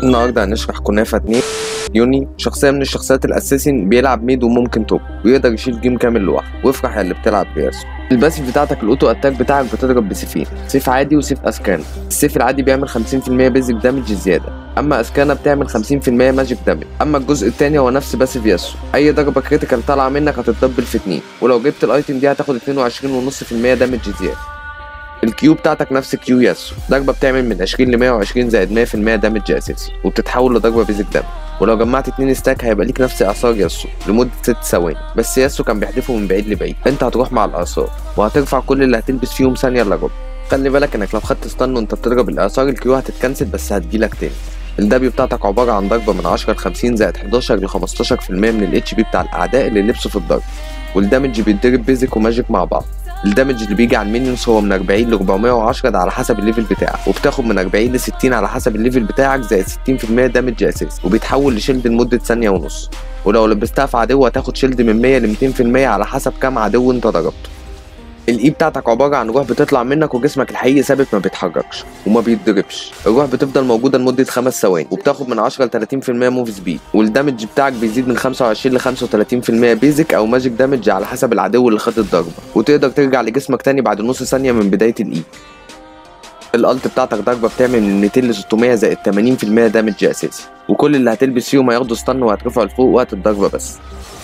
النهارده هنشرح كنافه 2 يوني شخصيه من الشخصيات الاساسين بيلعب ميد وممكن توب ويقدر يشيل جيم كامل لوحده وافرح يا اللي بتلعب بياسو الباسيف بتاعتك الاوتو اتاك بتاعك بتضرب بسيفين سيف عادي وسيف اسكان السيف العادي بيعمل 50% بيزك دامج زياده اما اسكانا بتعمل 50% ماجيك دامج اما الجزء الثاني هو نفس باسيف ياسو اي ضربه كريتيكال طالعه منك هتتدبل في 2 ولو جبت الايتم دي هتاخد 22.5% دامج زياده الكيو بتاعتك نفس كيو ياسو ضربه بتعمل من 20 ل 120 زائد 100% دامج اساسي وبتتحول لضربه بيزك دامج ولو جمعت اتنين ستاك هيبقى ليك نفس اعصار ياسو لمده 6 ثواني بس ياسو كان بيحدفه من بعيد لبعيد انت هتروح مع الاعصار وهترفع كل اللي هتلبس فيهم ثانيه الا ربع خلي بالك انك لو خدت ستان وانت بتضرب الاعصار الكيو هتتكنسل بس هتجيلك تاني الدبليو بتاعتك عباره عن ضربه من 10 ل 50 زائد 11 ل 15% من الاتش بي بتاع الاعداء اللي لبسوا في الضرب والدمج بيتضرب بيزك وماجيك مع بعض الدمج اللي بيجي على المينيونز هو من 40 ل 410 ده على حسب الليفل بتاعك وبتاخد من 40 ل 60 على حسب الليفل بتاعك زائد 60% دامج اساسي وبيتحول لشيلد لمده ثانيه ونص ولو لبستها في عدو هتاخد شيلد من 100 ل 200% على حسب كام عدو انت ضربته الاي بتاعتك عباره عن روح بتطلع منك وجسمك الحقيقي ثابت ما بيتحركش وما بيتضربش الروح بتفضل موجوده لمده 5 ثواني وبتاخد من 10 ل 30% موف سبيد والدمج بتاعك بيزيد من 25 ل 35% بيزك او ماجيك دامج على حسب العدو اللي خد الضربه وتقدر ترجع لجسمك تاني بعد نص ثانيه من بدايه الاي الالت بتاعتك ضربه بتعمل من 200 ل 600 زائد 80% دامج اساسي وكل اللي هتلبس فيهم هياخدوا ستان وهترفعوا لفوق وقت الضربه بس